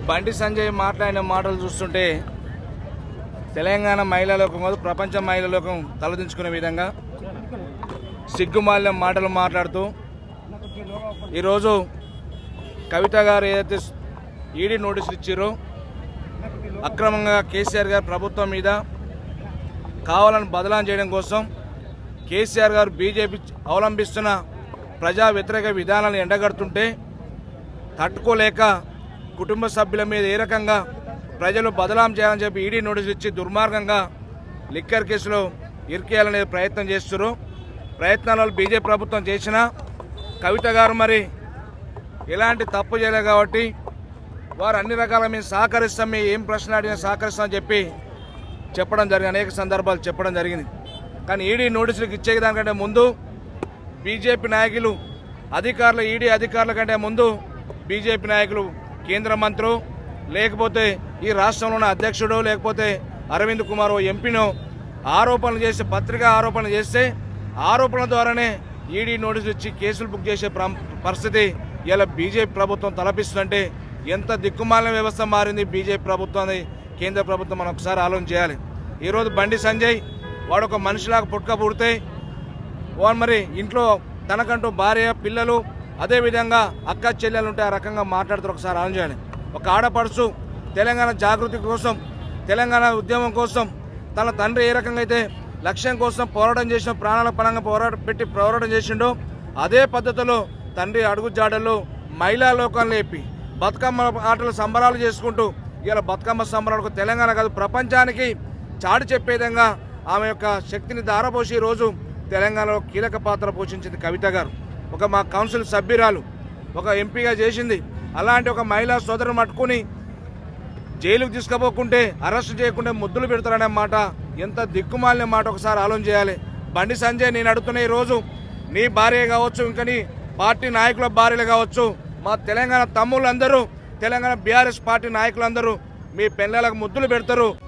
బండి సంజయ్ మాట్లాడిన మాటలు చూస్తుంటే తెలంగాణ మహిళా లోకం కాదు ప్రపంచ మహిళా లోకం తలదించుకునే విధంగా సిగ్గుమాల్యం మాటలు మాట్లాడుతూ ఈరోజు కవిత గారు ఏదైతే ఈడీ నోటీసులు ఇచ్చారో అక్రమంగా కేసీఆర్ గారు ప్రభుత్వం మీద కావాలని బదలాం చేయడం కోసం కేసీఆర్ గారు బీజేపీ అవలంబిస్తున్న ప్రజా వ్యతిరేక విధానాలను ఎండగడుతుంటే తట్టుకోలేక కుటుంబ సభ్యుల మీద ఏ రకంగా ప్రజలు బదలాం చేయాలని చెప్పి ఈడీ నోటీసులు ఇచ్చి దుర్మార్గంగా లిక్కర్ కేసులో ఇరికేయాలనే ప్రయత్నం చేస్తున్నారు ప్రయత్నాలు బీజేపీ ప్రభుత్వం చేసినా కవిత గారు మరి ఎలాంటి తప్పు చేయలేదు కాబట్టి వారు అన్ని రకాల మేము సహకరిస్తాం మేము ఏం ప్రశ్న అడిగినా సహకరిస్తామని చెప్పి చెప్పడం జరిగింది అనేక సందర్భాలు చెప్పడం జరిగింది కానీ ఈడీ నోటీసులకు ఇచ్చేదానికంటే ముందు బీజేపీ నాయకులు అధికారులు ఈడీ అధికారుల కంటే ముందు బీజేపీ నాయకులు కేంద్ర మంత్రు లేకపోతే ఈ రాష్ట్రంలో ఉన్న అధ్యక్షుడు లేకపోతే అరవింద్ కుమార్ ఓ ఎంపీనో ఆరోపణలు చేసి పత్రికా ఆరోపణలు చేస్తే ఆరోపణల ద్వారానే ఈడీ నోటీసులు ఇచ్చి కేసులు బుక్ చేసే ప్రం- పరిస్థితి ఇలా బీజేపీ ప్రభుత్వం తలపిస్తుందంటే ఎంత దిక్కుమాలిన వ్యవస్థ మారింది బీజేపీ ప్రభుత్వం అని కేంద్ర ప్రభుత్వం మనం ఒకసారి ఆలోచన చేయాలి ఈరోజు బండి సంజయ్ వాడు ఒక మనిషిలాగా పుట్టుక పుడితే వాడు మరి ఇంట్లో తనకంటూ భార్య పిల్లలు అదేవిధంగా అక్క చెల్లెలు ఉంటే ఆ రకంగా మాట్లాడుతారు ఒకసారి ఆలోచన చేయాలి ఒక ఆడపడుచు తెలంగాణ జాగృతి కోసం తెలంగాణ ఉద్యమం కోసం తన తండ్రి ఏ రకంగా అయితే లక్ష్యం కోసం పోరాటం చేసిన ప్రాణాల పరంగా పోరాటం పెట్టి పోరాటం చేసిండో అదే పద్ధతిలో తండ్రి అడుగు జాడల్లో మహిళా లోకాలను లేపి బతుకమ్మ ఆటలు సంబరాలు చేసుకుంటూ ఇలా బతుకమ్మ సంబరాలకు తెలంగాణ కాదు ప్రపంచానికి చాటి చెప్పే విధంగా ఆమె యొక్క శక్తిని దారపోసి ఈ రోజు తెలంగాణలో కీలక పాత్ర పోషించింది కవిత గారు ఒక మా కౌన్సిల్ సభ్యురాలు ఒక ఎంపీగా చేసింది అలాంటి ఒక మహిళా సోదరుని పట్టుకుని జైలుకు తీసుకుపోకుంటే అరెస్ట్ చేయకుంటే ముద్దులు పెడతారనే మాట ఎంత దిక్కుమాలిన మాట ఒకసారి ఆలోచన చేయాలి బండి సంజయ్ నేను అడుగుతున్న ఈ రోజు నీ భార్య కావచ్చు ఇంకా నీ పార్టీ నాయకుల భార్యలు కావచ్చు మా తెలంగాణ తమ్ముళ్ళందరూ తెలంగాణ బీఆర్ఎస్ పార్టీ నాయకులందరూ మీ పెళ్ళలకు ముద్దులు పెడతారు